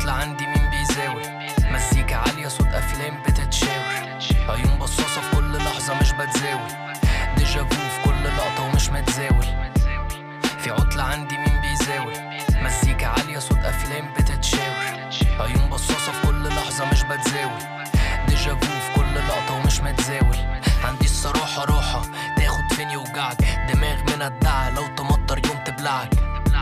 عطلة عندي مين بيزاول مزيكا عالية صوت أفلام بتتشاور عيون بصاصة في كل لحظة مش بتزاول ديجافو في كل لقطة ومش متزاول في عطلة عندي مين بيزاول مزيكا عالية صوت أفلام بتتشاور عيون بصاصة في كل لحظة مش بتزاول ديجافو في كل لقطة ومش متزاول عندي الصراحة راحة تاخد فين يوجعك دماغ من الدعة لو تمطر يوم تبلعك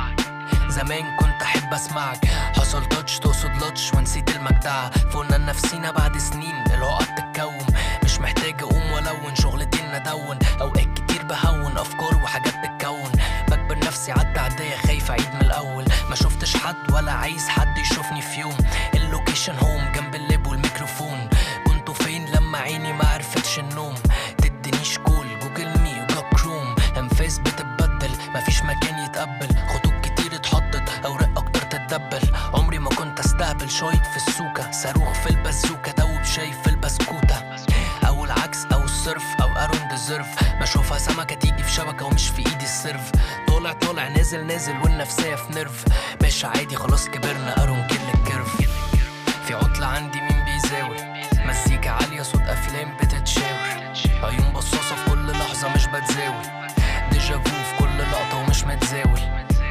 زمان كنت احب اسمعك حصل تاتش تقصد لاتش ونسيت المجدعة فقلنا لنفسينا بعد سنين العقد تتكون مش محتاج اقوم والون شغلتين ندون اوقات كتير بهون افكار وحاجات تتكون بكبر نفسي عدى عداية خايف اعيد من الاول ما شفتش حد ولا عايز حد يشوفني في يوم اللوكيشن هوم جنب اللاب والميكروفون كنتوا فين لما عيني ما عرفتش النوم تدينيش كول جوجل مي وجاب كروم انفاس بتتبدل مفيش مكان يتقبل خطوط كتير اتحطت اوراق اكتر تتدبل عمري ما كنت استهبل شايط في السوكة صاروخ في البازوكة دوب شايف في البسكوتة او العكس او الصرف او ارون ديزيرف بشوفها سمكة تيجي في شبكة ومش في ايدي السيرف طالع طالع نازل نازل والنفسية في نرف باشا عادي خلاص كبرنا ارون كل الكيرف في عطلة عندي مين بيزاول مزيكا عالية صوت أفلام بتتشاور عيون بصاصة في كل لحظة مش بتزاول ديجافو في كل لقطة ومش متزاول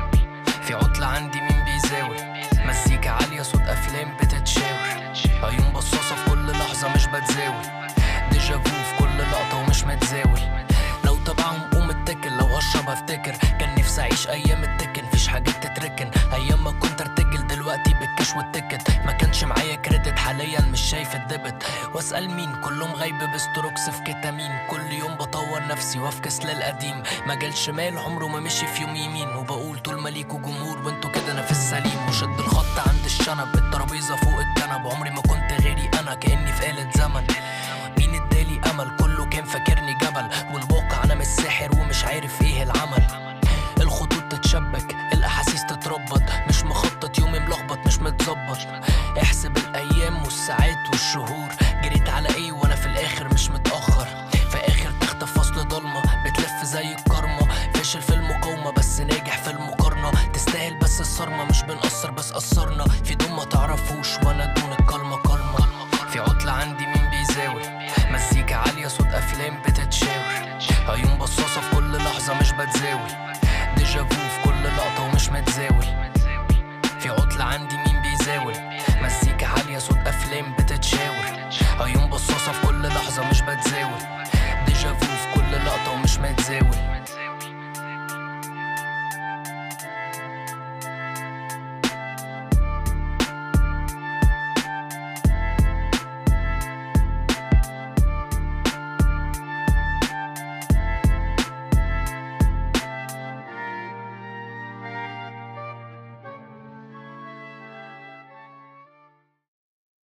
في عطلة عندي مين بيزاول مزيكا عالية صوت أفلام بتتشاور عيون بصاصة في كل لحظة مش بتزاول ديجافو في كل لقطة ومش متزاول لو تبعهم قوم اتكل لو هشرب هفتكر كان نفسي اعيش ايام التكن مفيش حاجات تتركن ايام ما كنت ارتجل دلوقتي بالكاش والتيكت ما كانش معايا كريدت حاليا مش شايف الديبت واسال مين كلهم غايب بستروكس في كتامين كل يوم بطور نفسي وافكس للقديم مجال شمال عمره ما مشي في يوم يمين وبقول طول ما ليكوا جمهور وانتوا كده انا في السليم وشد الخط عند الشنب الترابيزه فوق الكنب عمري ما كنت غيري انا كاني في آلة زمن مين ادالي امل كله كان فاكرني جبل والواقع انا مش ساحر ومش عارف ايه العمل الخطوط تتشبك الاحاسيس تتربط مش مخطط يومي ملخبط مش متظبط احسب الايام والساعات والشهور جريت على ايه وانا في الاخر مش متاخر في اخر تخت في فصل ضلمه بتلف زي الكرمه فاشل في المقاومه بس ناجح في المقارنه تستاهل بس الصرمه مش بنقصر بس قصرنا في دون ما تعرفوش وانا دون الكلمه كلمه في عطله عندي مين بيزاول مزيكا عاليه صوت افلام بتتشاور عيون بصاصه في كل لحظه مش بتزاول ديجافو في كل لقطه ومش متزاول في عطله عندي مين بيزاول مزيكا عاليه صوت افلام